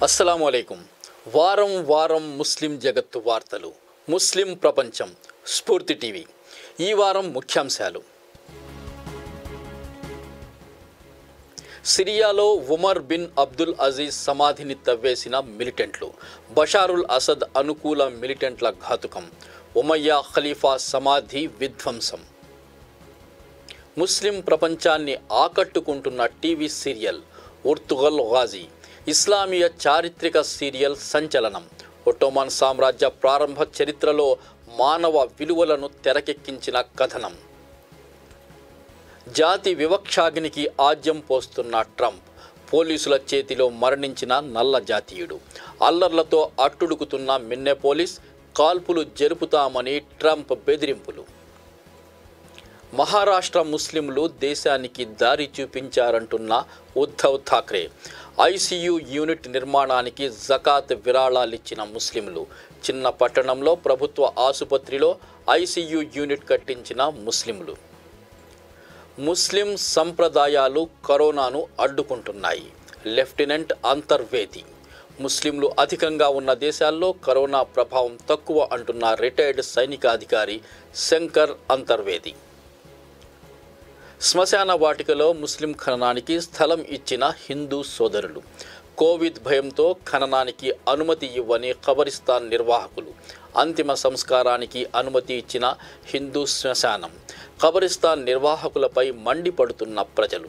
అస్సలం అయికం వారం వారం ముస్లిం జగత్తు వార్తలు ముస్లిం ప్రపంచం స్ఫూర్తి టీవీ ఈ వారం ముఖ్యాంశాలు సిరియాలో ఉమర్ బిన్ అబ్దుల్ అజీజ్ సమాధిని తవ్వేసిన మిలిటెంట్లు బషారుల్ అసద్ అనుకూల మిలిటెంట్ల ఘాతుకం ఉమయ్యా ఖలీఫా సమాధి విధ్వంసం ముస్లిం ప్రపంచాన్ని ఆకట్టుకుంటున్న టీవీ సీరియల్ ఉర్తుగల్ గాజీ ఇస్లామీయ చారిత్రక సీరియల్ సంచలనం ఒట్టోమాన్ సామ్రాజ్య ప్రారంభ చరిత్రలో మానవ విలువలను తెరకెక్కించిన కథనం జాతి వివక్షాగ్నికి ఆజ్యం పోస్తున్న ట్రంప్ పోలీసుల చేతిలో మరణించిన నల్ల జాతీయుడు అల్లర్లతో అట్టుడుకుతున్న మిన్నె పోలీస్ కాల్పులు జరుపుతామని ట్రంప్ బెదిరింపులు మహారాష్ట్ర ముస్లింలు దేశానికి దారి చూపించారంటున్న ఉద్ధవ్ ఠాక్రే ఐసీయూ యూనిట్ నిర్మాణానికి జకాత్ విరాళాలిచ్చిన ముస్లింలు చిన్న పట్టణంలో ప్రభుత్వ ఆసుపత్రిలో ఐసీయూ యూనిట్ కట్టించిన ముస్లింలు ముస్లిం సంప్రదాయాలు కరోనాను అడ్డుకుంటున్నాయి లెఫ్టినెంట్ అంతర్వేది ముస్లింలు అధికంగా ఉన్న దేశాల్లో కరోనా ప్రభావం తక్కువ అంటున్న రిటైర్డ్ సైనికాధికారి శంకర్ అంతర్వేది శ్మశాన వాటికలో ముస్లిం ఖననానికి స్థలం ఇచ్చిన హిందూ సోదరులు కోవిడ్ భయంతో ఖననానికి అనుమతి ఇవ్వని ఖబరిస్తాన్ నిర్వాహకులు అంతిమ సంస్కారానికి అనుమతి ఇచ్చిన హిందూ శ్మశానం ఖబరిస్తాన్ నిర్వాహకులపై మండిపడుతున్న ప్రజలు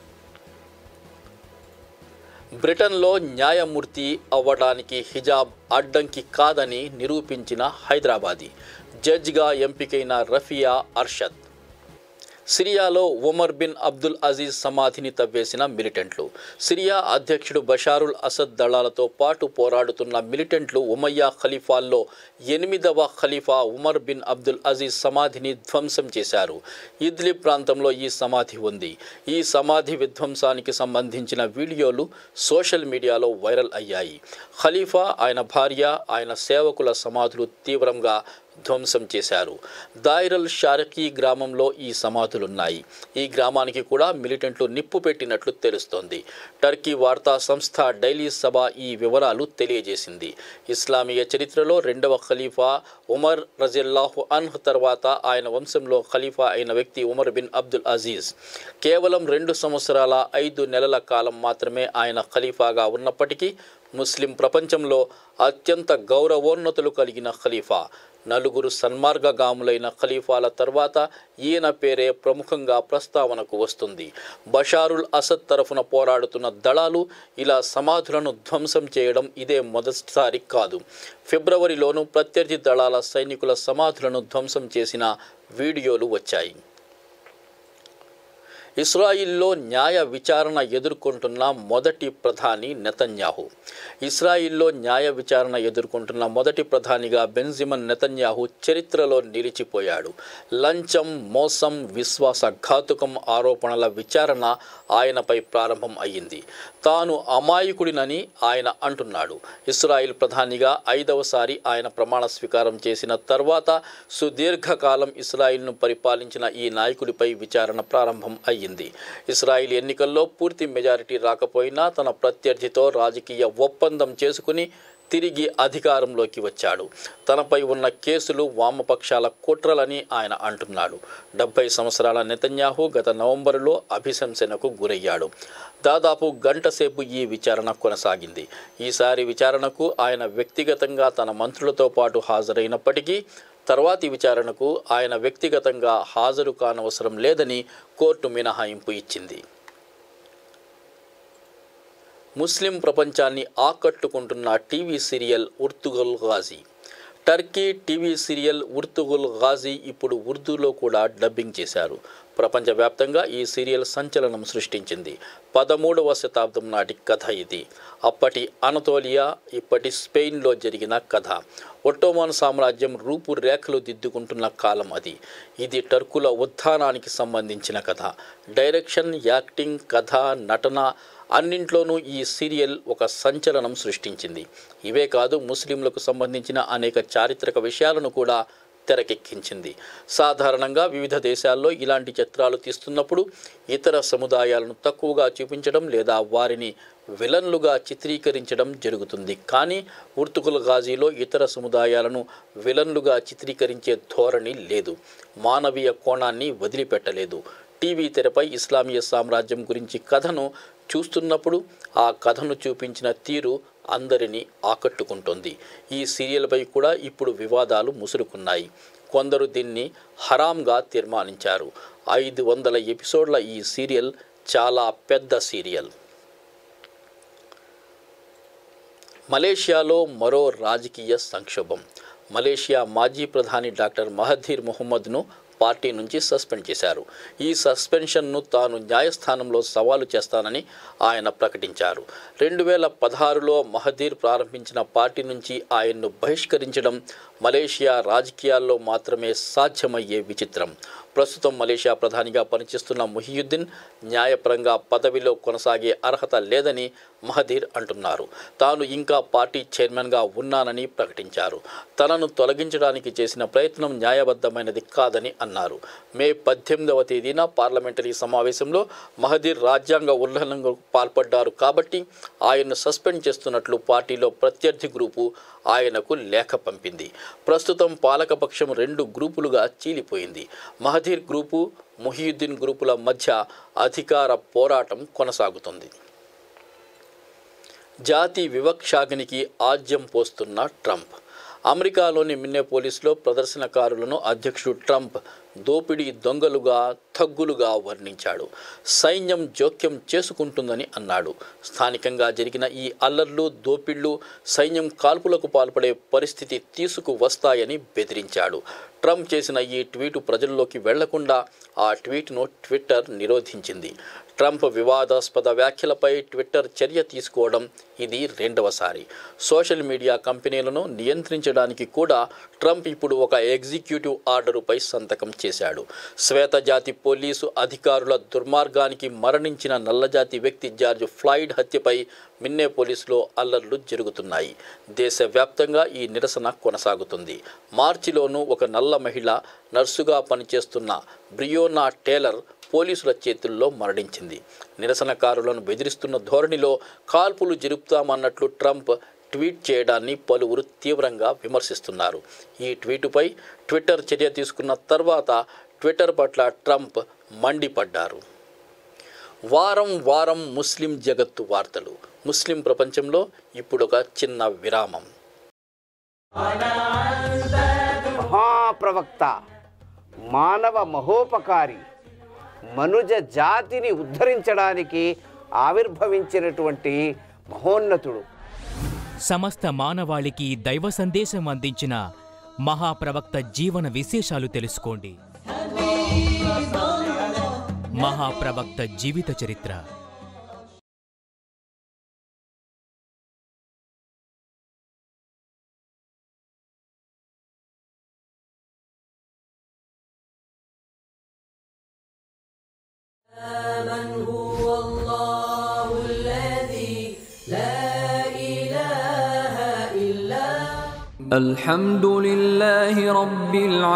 బ్రిటన్లో న్యాయమూర్తి అవ్వడానికి హిజాబ్ అడ్డంకి కాదని నిరూపించిన హైదరాబాదీ జడ్జిగా ఎంపికైన రఫియా అర్షద్ సిరియాలో ఉమర్ బిన్ అబ్దుల్ అజీజ్ సమాధిని తవ్వేసిన మిలిటెంట్లు సిరియా అధ్యక్షుడు బషారుల్ అసద్ దళాలతో పాటు పోరాడుతున్న మిలిటెంట్లు ఉమయ్యా ఖలీఫాల్లో ఎనిమిదవ ఖలీఫా ఉమర్ బిన్ అబ్దుల్ అజీజ్ సమాధిని ధ్వంసం చేశారు ఇద్లిబ్ ప్రాంతంలో ఈ సమాధి ఉంది ఈ సమాధి విధ్వంసానికి సంబంధించిన వీడియోలు సోషల్ మీడియాలో వైరల్ అయ్యాయి ఖలీఫా ఆయన భార్య ఆయన సేవకుల సమాధులు తీవ్రంగా ధ్వంసం చేశారు దాయిరల్ షారకీ గ్రామంలో ఈ సమాధులున్నాయి ఈ గ్రామానికి కూడా మిలిటెంట్లు నిప్పు పెట్టినట్లు తెలుస్తోంది టర్కీ వార్తా సంస్థ డైలీ సభ ఈ వివరాలు తెలియజేసింది ఇస్లామీయ చరిత్రలో రెండవ ఖలీఫా ఉమర్ రజిల్లాహు అన్హ్ తర్వాత ఆయన వంశంలో ఖలీఫా అయిన వ్యక్తి ఉమర్ బిన్ అబ్దుల్ అజీజ్ కేవలం రెండు సంవత్సరాల ఐదు నెలల కాలం మాత్రమే ఆయన ఖలీఫాగా ఉన్నప్పటికీ ముస్లిం ప్రపంచంలో అత్యంత గౌరవోన్నతులు కలిగిన ఖలీఫా నలుగురు సన్మార్గగాములైన ఖలీఫాల తర్వాత ఈయన పేరే ప్రముఖంగా ప్రస్తావనకు వస్తుంది బషారుల్ అసద్ తరఫున పోరాడుతున్న దళాలు ఇలా సమాధులను ధ్వంసం చేయడం ఇదే మొదటిసారి కాదు ఫిబ్రవరిలోనూ ప్రత్యర్థి దళాల సైనికుల సమాధులను ధ్వంసం చేసిన వీడియోలు వచ్చాయి ఇస్రాయిల్లో న్యాయ విచారణ ఎదుర్కొంటున్న మొదటి ప్రధాని నెతన్యాహు ఇస్రాయిల్లో న్యాయ విచారణ ఎదుర్కొంటున్న మొదటి ప్రధానిగా బెంజిమన్ నెతన్యాహు చరిత్రలో నిలిచిపోయాడు లంచం మోసం విశ్వాసఘాతుకం ఆరోపణల విచారణ ఆయనపై ప్రారంభం అయ్యింది తాను అమాయకుడినని ఆయన అంటున్నాడు ఇస్రాయిల్ ప్రధానిగా ఐదవసారి ఆయన ప్రమాణ స్వీకారం చేసిన తర్వాత సుదీర్ఘకాలం ఇస్రాయిల్ను పరిపాలించిన ఈ నాయకుడిపై విచారణ ప్రారంభం అయ్యింది ఇస్రాయిల్ ఎన్నికల్లో పూర్తి మెజారిటీ రాకపోయినా తన ప్రత్యర్థితో రాజకీయ ఒప్పందం చేసుకుని తిరిగి అధికారంలోకి వచ్చాడు తనపై ఉన్న కేసులు వామపక్షాల కుట్రలని ఆయన అంటున్నాడు డెబ్బై సంవత్సరాల నెతన్యాహు గత నవంబరులో అభిశంసనకు గురయ్యాడు దాదాపు గంట సేపు ఈ విచారణ కొనసాగింది ఈసారి విచారణకు ఆయన వ్యక్తిగతంగా తన మంత్రులతో పాటు హాజరైనప్పటికీ తర్వాతి విచారణకు ఆయన వ్యక్తిగతంగా హాజరు కానవసరం లేదని కోర్టు మినహాయింపు ఇచ్చింది ముస్లిం ప్రపంచాన్ని ఆకట్టుకుంటున్న TV serial Ertugrul Ghazi Turkey TV serial Ertugrul Ghazi ఇప్పుడు ఉర్దూలో కూడా డబ్బింగ్ చేశారు ప్రపంచవ్యాప్తంగా ఈ సీరియల్ సంచలనం సృష్టించింది పదమూడవ శతాబ్దం నాటి కథ ఇది అప్పటి అనతోలియా ఇప్పటి స్పెయిన్లో జరిగిన కథ ఒట్టోమాన్ సామ్రాజ్యం రూపురేఖలు దిద్దుకుంటున్న కాలం అది ఇది టర్కుల ఉత్థానానికి సంబంధించిన కథ డైరెక్షన్ యాక్టింగ్ కథ నటన అన్నింట్లోనూ ఈ సీరియల్ ఒక సంచలనం సృష్టించింది ఇవే కాదు ముస్లింలకు సంబంధించిన అనేక చారిత్రక విషయాలను కూడా తెరకెక్కించింది సాధారణంగా వివిధ దేశాల్లో ఇలాంటి చిత్రాలు తీస్తున్నప్పుడు ఇతర సముదాయాలను తక్కువగా చూపించడం లేదా వారిని విలన్లుగా చిత్రీకరించడం జరుగుతుంది కానీ ఉర్తుకుల గాజీలో ఇతర సముదాయాలను విలన్లుగా చిత్రీకరించే ధోరణి లేదు మానవీయ కోణాన్ని వదిలిపెట్టలేదు టీవీ తెరపై ఇస్లామీయ సామ్రాజ్యం గురించి కథను చూస్తున్నప్పుడు ఆ కథను చూపించిన తీరు అందరినీ ఆకట్టుకుంటుంది ఈ సీరియల్పై కూడా ఇప్పుడు వివాదాలు ముసురుకున్నాయి కొందరు దీన్ని హరాంగా తీర్మానించారు ఐదు వందల ఎపిసోడ్ల ఈ సీరియల్ చాలా పెద్ద సీరియల్ మలేషియాలో మరో రాజకీయ సంక్షోభం మలేషియా మాజీ ప్రధాని డాక్టర్ మహదీర్ మొహమ్మద్ను పార్టీ నుంచి సస్పెండ్ చేశారు ఈ సస్పెన్షన్ను తాను న్యాయస్థానంలో సవాలు చేస్తానని ఆయన ప్రకటించారు రెండు వేల పదహారులో మహదీర్ ప్రారంభించిన పార్టీ నుంచి ఆయన్ను బహిష్కరించడం మలేషియా రాజకీయాల్లో మాత్రమే సాధ్యమయ్యే విచిత్రం ప్రస్తుతం మలేషియా ప్రధానిగా పనిచేస్తున్న ముహియుద్దీన్ న్యాయపరంగా పదవిలో కొనసాగే అర్హత లేదని మహదీర్ అంటున్నారు తాను ఇంకా పార్టీ చైర్మన్గా ఉన్నానని ప్రకటించారు తనను తొలగించడానికి చేసిన ప్రయత్నం న్యాయబద్ధమైనది కాదని అన్నారు మే పద్దెనిమిదవ తేదీన పార్లమెంటరీ సమావేశంలో మహదీర్ రాజ్యాంగ ఉల్లంఘనకు పాల్పడ్డారు కాబట్టి ఆయన్ను సస్పెండ్ చేస్తున్నట్లు పార్టీలో ప్రత్యర్థి గ్రూపు ఆయనకు లేఖ పంపింది ప్రస్తుతం పాలకపక్షం రెండు గ్రూపులుగా చీలిపోయింది మహదీర్ గ్రూపు ముహియుద్దీన్ గ్రూపుల మధ్య అధికార పోరాటం కొనసాగుతుంది జాతి వివక్షాగ్నికి ఆజ్యం పోస్తున్న ట్రంప్ అమెరికాలోని మిన్నెపోలిస్లో ప్రదర్శనకారులను అధ్యక్షుడు ట్రంప్ దోపిడీ దొంగలుగా థగ్గులుగా వర్ణించాడు సైన్యం జోక్యం చేసుకుంటుందని అన్నాడు స్థానికంగా జరిగిన ఈ అల్లర్లు దోపిళ్లు సైన్యం కాల్పులకు పాల్పడే పరిస్థితి తీసుకువస్తాయని బెదిరించాడు ట్రంప్ చేసిన ఈ ట్వీటు ప్రజల్లోకి వెళ్లకుండా ఆ ట్వీట్ను ట్విట్టర్ నిరోధించింది ట్రంప్ వివాదాస్పద వ్యాఖ్యలపై ట్విట్టర్ చర్య తీసుకోవడం ఇది రెండవసారి సోషల్ మీడియా కంపెనీలను నియంత్రించడానికి కూడా ట్రంప్ ఇప్పుడు ఒక ఎగ్జిక్యూటివ్ ఆర్డరుపై సంతకం చేశాడు శ్వేతజాతి పోలీసు అధికారుల దుర్మార్గానికి మరణించిన నల్లజాతి వ్యక్తి జార్జ్ ఫ్లాయిడ్ హత్యపై మిన్నే పోలీసులో అల్లర్లు జరుగుతున్నాయి దేశవ్యాప్తంగా ఈ నిరసన కొనసాగుతుంది మార్చిలోనూ ఒక నల్ల మహిళ నర్సుగా పనిచేస్తున్న బ్రియోనా టేలర్ పోలీసుల చేతుల్లో మరణించింది నిరసనకారులను బెదిరిస్తున్న ధోరణిలో కాల్పులు జరుపుతామన్నట్లు ట్రంప్ ట్వీట్ చేయడాన్ని పలువురు తీవ్రంగా విమర్శిస్తున్నారు ఈ ట్వీటుపై ట్విట్టర్ చర్య తీసుకున్న తర్వాత ట్విట్టర్ పట్ల ట్రంప్ మండిపడ్డారు వారం వారం ముస్లిం జగత్తు వార్తలు ముస్లిం ప్రపంచంలో ఇప్పుడు ఒక చిన్న విరామం మహాప్రవక్త మానవ మహోపకారి మనుజ జాతిని ఉద్ధరించడానికి ఆవిర్భవించినటువంటి మహోన్నతుడు సమస్త మానవాళికి దైవ సందేశం అందించిన మహాప్రవక్త జీవన విశేషాలు తెలుసుకోండి మహాప్రవక్త జీవిత చరిత్ర من هو الله الذي لا إله إلا الحمد لله رب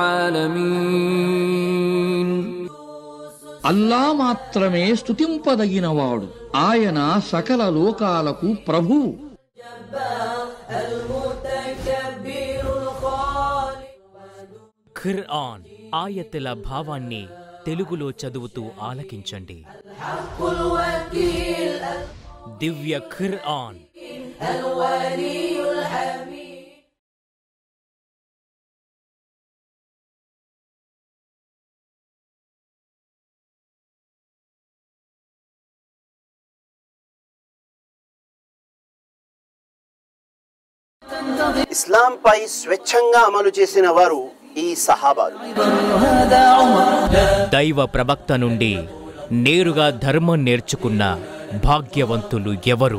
العالمين అల్లా మాత్రమే స్తుతింపదగినవాడు ఆయన సకల లోకాలకు ప్రభువు المتكبر الخالق ఖిర్ ఆన్ ఆయతుల భావాన్ని తెలుగులో చదువుతూ ఆలకించండి الوكيل దివ్య ఖిర్ ఆన్ الولي الحميد ఇస్లాంపై స్వచ్ఛంగా అమలు చేసిన వారు ఈ సహాబాలు దైవ ప్రవక్త నుండి నేరుగా ధర్మం నేర్చుకున్న భాగ్యవంతులు ఎవరు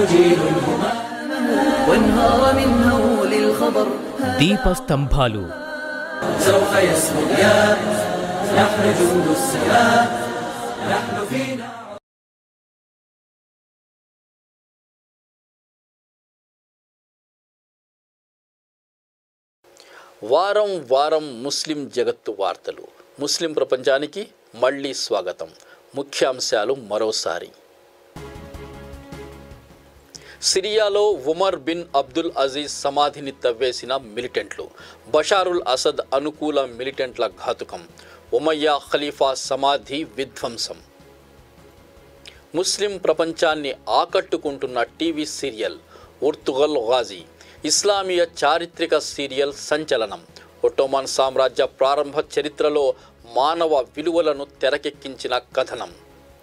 وانهار من هول الخبر దీపస్తంభాలు سوف يسمو الياء نحن جند السلام نحن فينا వారం వారం ముస్లిం జగత్తు వార్తలు ముస్లిం ప్రపంచానికి మళ్ళీ స్వాగతం ముఖ్యాంశాలు మరోసారి సిరియాలో ఉమర్ బిన్ అబ్దుల్ అజీజ్ సమాధిని తవ్వేసిన మిలిటెంట్లు బషారుల్ అసద్ అనుకూల మిలిటెంట్ల ఘాతుకం ఉమయ్యా ఖలీఫా సమాధి విధ్వంసం ముస్లిం ప్రపంచాన్ని ఆకట్టుకుంటున్న టీవీ సీరియల్ ఉర్తుగల్ గాజీ ఇస్లామీయ చారిత్రక సీరియల్ సంచలనం ఒట్టోమాన్ సామ్రాజ్య ప్రారంభ చరిత్రలో మానవ విలువలను తెరకెక్కించిన కథనం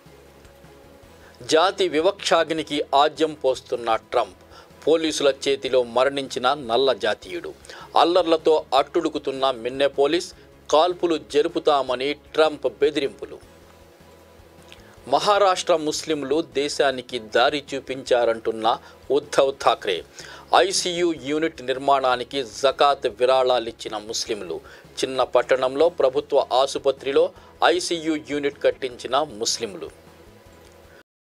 జాతి వివక్షాగ్నికి ఆజ్యం పోస్తున్న ట్రంప్ పోలీసుల చేతిలో మరణించిన నల్ల జాతీయుడు అల్లర్లతో అట్టుడుకుతున్న మిన్నె పోలీస్ కాల్పులు జరుపుతామని ట్రంప్ బెదిరింపులు మహారాష్ట్ర ముస్లింలు దేశానికి దారి చూపించారంటున్న ఉద్ధవ్ ఠాక్రే ఐసీయూ యూనిట్ నిర్మాణానికి జకాత్ విరాళాలిచ్చిన ముస్లింలు చిన్న పట్టణంలో ప్రభుత్వ ఆసుపత్రిలో ఐసీయూ యూనిట్ కట్టించిన ముస్లింలు